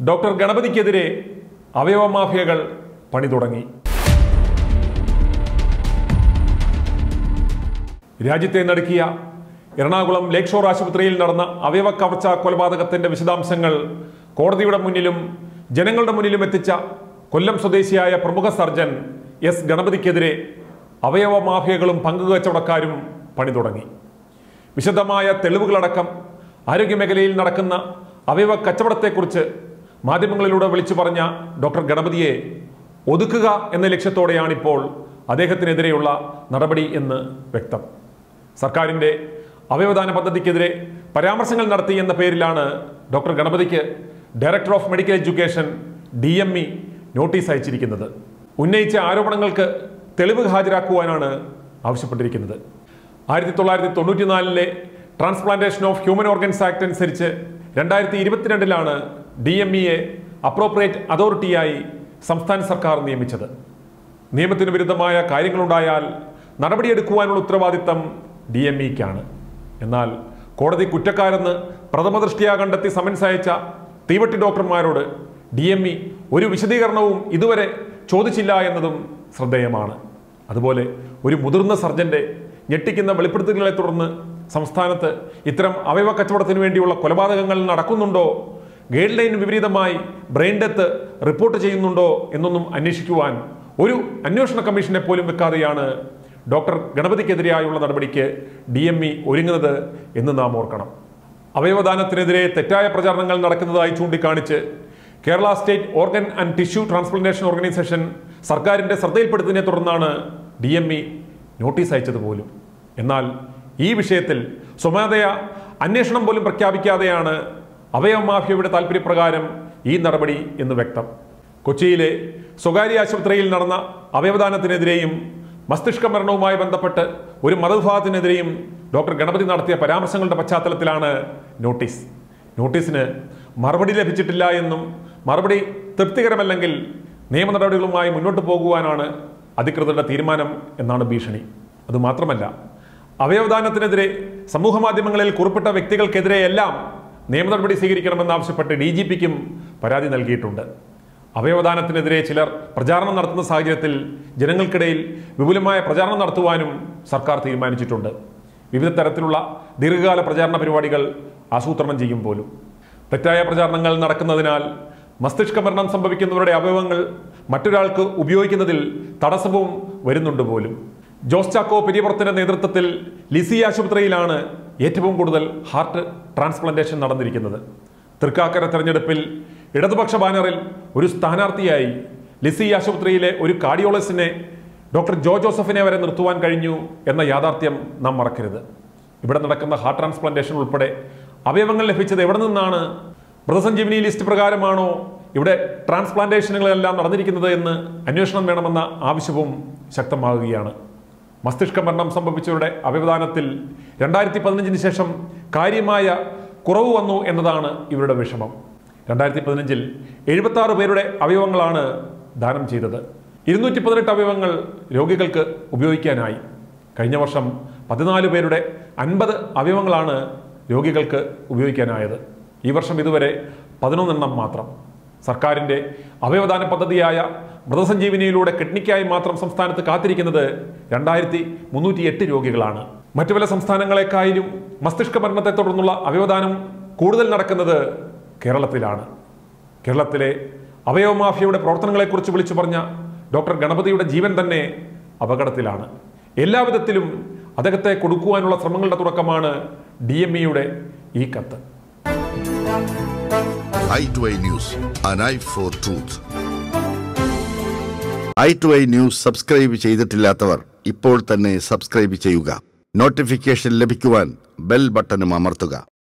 Doctor ഗണപതിക്കെതിരെ അവയവ മാഫിയകൾ പണി തുടങ്ങി രാജ്യത്തെ നടുക്കിയ എറണാകുളം ലേക്ക് ഷോർ ആശുപത്രിയിൽ നടന്ന അവയവ കവർച്ച കൊലപാതകത്തിന്റെ വിശദാംശങ്ങൾ കോടതിയുടെ മുന്നിലും ജനങ്ങളുടെ മുന്നിലും എത്തിച്ച കൊല്ലം സ്വദേശിയായ പ്രമുഖ സർജൻ എസ് ഗണപതിക്കെതിരെ അവയവ മാഫിയകളും പങ്കുകച്ചവടക്കാരും പണി തുടങ്ങി വിശദമായ തെളിവുകളടക്കം ആരോഗ്യമേഖലയിൽ നടക്കുന്ന അവയവ കച്ചവടത്തെക്കുറിച്ച് മാധ്യമങ്ങളിലൂടെ വിളിച്ചു പറഞ്ഞ ഡോക്ടർ ഗണപതിയെ ഒതുക്കുക എന്ന ലക്ഷ്യത്തോടെയാണിപ്പോൾ അദ്ദേഹത്തിനെതിരെയുള്ള നടപടി എന്ന് വ്യക്തം സർക്കാരിൻ്റെ അവയവദാന പദ്ധതിക്കെതിരെ പരാമർശങ്ങൾ നടത്തി എന്ന പേരിലാണ് ഡോക്ടർ ഗണപതിക്ക് director of medical education D M E notice അയച്ചിരിക്കുന്നത് ഉന്നയിച്ച ആരോപണങ്ങൾക്ക് തെളിവ് ഹാജരാക്കുവാനാണ് ആവശ്യപ്പെട്ടിരിക്കുന്നത് ആയിരത്തി തൊള്ളായിരത്തി തൊണ്ണൂറ്റിനാലിലെ transplantation of human organs act അനുസരിച്ച് രണ്ടായിരത്തി ഇരുപത്തിരണ്ടിലാണ് ഡി എം ഇയെ അപ്രോപ്രിയേറ്റ് അതോറിറ്റിയായി സംസ്ഥാന സർക്കാർ നിയമിച്ചത് നിയമത്തിന് വിരുദ്ധമായ കാര്യങ്ങളുണ്ടായാൽ നടപടിയെടുക്കുവാനുള്ള ഉത്തരവാദിത്തം ഡി എം ഇക്കാണ് എന്നാൽ കോടതി കുറ്റക്കാരെന്ന് പ്രഥമദൃഷ്ടിയാ കണ്ടെത്തി സമൻസ് അയച്ച തീവട്ടി ഡോക്ടർമാരോട് ഡി എം ഇ ഒരു വിശദീകരണവും ഇതുവരെ ചോദിച്ചില്ല എന്നതും ശ്രദ്ധേയമാണ് അതുപോലെ ഒരു മുതിർന്ന സർജന്റെ ഞെട്ടിക്കുന്ന വെളിപ്പെടുത്തലുകളെ തുടർന്ന് സംസ്ഥാനത്ത് ഇത്തരം അവയവ കച്ചവടത്തിന് വേണ്ടിയുള്ള കൊലപാതകങ്ങൾ നടക്കുന്നുണ്ടോ ഗൈഡ് ലൈൻ വിപരീതമായി ബ്രെയിൻ ഡെത്ത് റിപ്പോർട്ട് ചെയ്യുന്നുണ്ടോ എന്നൊന്നും അന്വേഷിക്കുവാൻ ഒരു അന്വേഷണ കമ്മീഷനെ പോലും വെക്കാതെയാണ് ഡോക്ടർ ഗണപതിക്കെതിരെയായുള്ള നടപടിക്ക് ഡി എം ഇ ഒരുങ്ങുന്നത് എന്ന് നാം ഓർക്കണം അവയവദാനത്തിനെതിരെ തെറ്റായ പ്രചാരണങ്ങൾ നടക്കുന്നതായി ചൂണ്ടിക്കാണിച്ച് Kerala state organ and tissue transplantation organisation സർക്കാരിന്റെ ശ്രദ്ധയിൽപ്പെടുത്തിയതിനെ തുടർന്നാണ് ഡി എം ഇ നോട്ടീസ് അയച്ചത് പോലും എന്നാൽ ഈ വിഷയത്തിൽ സ്വമേധയ അന്വേഷണം പോലും പ്രഖ്യാപിക്കാതെയാണ് അവയവ മാഫിയയുടെ താല്പര്യപ്രകാരം ഈ നടപടി എന്ന് വ്യക്തം കൊച്ചിയിലെ സ്വകാര്യ ആശുപത്രിയിൽ നടന്ന അവയവദാനത്തിനെതിരെയും മസ്തിഷ്ക മരണവുമായി ബന്ധപ്പെട്ട് ഒരു മതവിഭാഗത്തിനെതിരെയും ഡോക്ടർ ഗണപതി നടത്തിയ പരാമർശങ്ങളുടെ പശ്ചാത്തലത്തിലാണ് നോട്ടീസ് നോട്ടീസിന് മറുപടി ലഭിച്ചിട്ടില്ല എന്നും മറുപടി തൃപ്തികരമല്ലെങ്കിൽ നിയമ നടപടികളുമായി മുന്നോട്ട് പോകുവാനാണ് അധികൃതരുടെ തീരുമാനം എന്നാണ് ഭീഷണി അതുമാത്രമല്ല അവയവദാനത്തിനെതിരെ സമൂഹ മാധ്യമങ്ങളിൽ കുറിപ്പിട്ട വ്യക്തികൾക്കെതിരെയെല്ലാം നിയമ നടപടി സ്വീകരിക്കണമെന്നാവശ്യപ്പെട്ട് ഡി ജി പിക്കും പരാതി നൽകിയിട്ടുണ്ട് അവയവദാനത്തിനെതിരെ ചിലർ പ്രചാരണം നടത്തുന്ന സാഹചര്യത്തിൽ ജനങ്ങൾക്കിടയിൽ വിപുലമായ പ്രചാരണം നടത്തുവാനും സർക്കാർ തീരുമാനിച്ചിട്ടുണ്ട് വിവിധ തരത്തിലുള്ള ദീർഘകാല പ്രചാരണ പരിപാടികൾ ആസൂത്രണം ചെയ്യും പോലും തെറ്റായ പ്രചാരണങ്ങൾ നടക്കുന്നതിനാൽ മസ്തിഷ്ക മരണം സംഭവിക്കുന്നവരുടെ അവയവങ്ങൾ മറ്റൊരാൾക്ക് ഉപയോഗിക്കുന്നതിൽ തടസ്സവും വരുന്നുണ്ട് പോലും ജോസ് ചാക്കോ പെരിയപുറത്തിന്റെ നേതൃത്വത്തിൽ ലിസി ആശുപത്രിയിലാണ് ഏറ്റവും കൂടുതൽ ഹാർട്ട് ട്രാൻസ്പ്ലാന്റേഷൻ നടന്നിരിക്കുന്നത് തൃക്കാക്കര തെരഞ്ഞെടുപ്പിൽ ഇടതുപക്ഷ ബാനറിൽ ഒരു സ്ഥാനാർത്ഥിയായി ലിസി ആശുപത്രിയിലെ ഒരു കാർഡിയോളജിസ്റ്റിനെ ഡോക്ടർ ജോ ജോസഫിനെ വരെ നിർത്തുവാൻ കഴിഞ്ഞു എന്ന യാഥാർത്ഥ്യം നാം മറക്കരുത് ഇവിടെ നടക്കുന്ന ഹാർട്ട് ട്രാൻസ്പ്ലാന്റേഷൻ ഉൾപ്പെടെ അവയവങ്ങൾ ലഭിച്ചത് എവിടെ നിന്നാണ് മൃതസഞ്ജീവനി ലിസ്റ്റ് പ്രകാരമാണോ ഇവിടെ ട്രാൻസ്പ്ലാന്റേഷനുകളെല്ലാം നടന്നിരിക്കുന്നത് എന്ന് അന്വേഷണം വേണമെന്ന ആവശ്യവും ശക്തമാകുകയാണ് മസ്തിഷ്ക മരണം സംഭവിച്ചവരുടെ അവയവദാനത്തിൽ രണ്ടായിരത്തി പതിനഞ്ചിന് ശേഷം കാര്യമായ കുറവ് വന്നു എന്നതാണ് ഇവരുടെ വിഷമം രണ്ടായിരത്തി പതിനഞ്ചിൽ എഴുപത്തി ആറ് പേരുടെ അവയവങ്ങളാണ് ദാനം ചെയ്തത് ഇരുന്നൂറ്റി പതിനെട്ട് അവയവങ്ങൾ രോഗികൾക്ക് ഉപയോഗിക്കാനായി കഴിഞ്ഞ വർഷം പതിനാല് പേരുടെ അൻപത് അവയവങ്ങളാണ് രോഗികൾക്ക് ഉപയോഗിക്കാനായത് ഈ വർഷം ഇതുവരെ പതിനൊന്നെണ്ണം മാത്രം സർക്കാരിൻ്റെ അവയവദാന പദ്ധതിയായ മൃതസഞ്ജീവനിയിലൂടെ കിഡ്നിക്കായി മാത്രം സംസ്ഥാനത്ത് കാത്തിരിക്കുന്നത് രണ്ടായിരത്തി മുന്നൂറ്റി എട്ട് രോഗികളാണ് മറ്റു പല സംസ്ഥാനങ്ങളെക്കായാലും മസ്തിഷ്ക മരണത്തെ തുടർന്നുള്ള അവയവദാനം കൂടുതൽ നടക്കുന്നത് കേരളത്തിലാണ് കേരളത്തിലെ അവയവ മാഫിയയുടെ പ്രവർത്തനങ്ങളെക്കുറിച്ച് വിളിച്ചു പറഞ്ഞ ഡോക്ടർ ഗണപതിയുടെ ജീവൻ തന്നെ അപകടത്തിലാണ് എല്ലാവിധത്തിലും അദ്ദേഹത്തെ കൊടുക്കുവാനുള്ള ശ്രമങ്ങളുടെ തുടക്കമാണ് ഡി എം ഇയുടെ ഈ കത്ത് eye to eye news, an eye for truth. Eye to eye news subscribe ചെയ്തിട്ടില്ലാത്തവർ ഇപ്പോൾ തന്നെ സബ്സ്ക്രൈബ് ചെയ്യുക നോട്ടിഫിക്കേഷൻ ലഭിക്കുവാൻ ബെൽ ബട്ടണും അമർത്തുക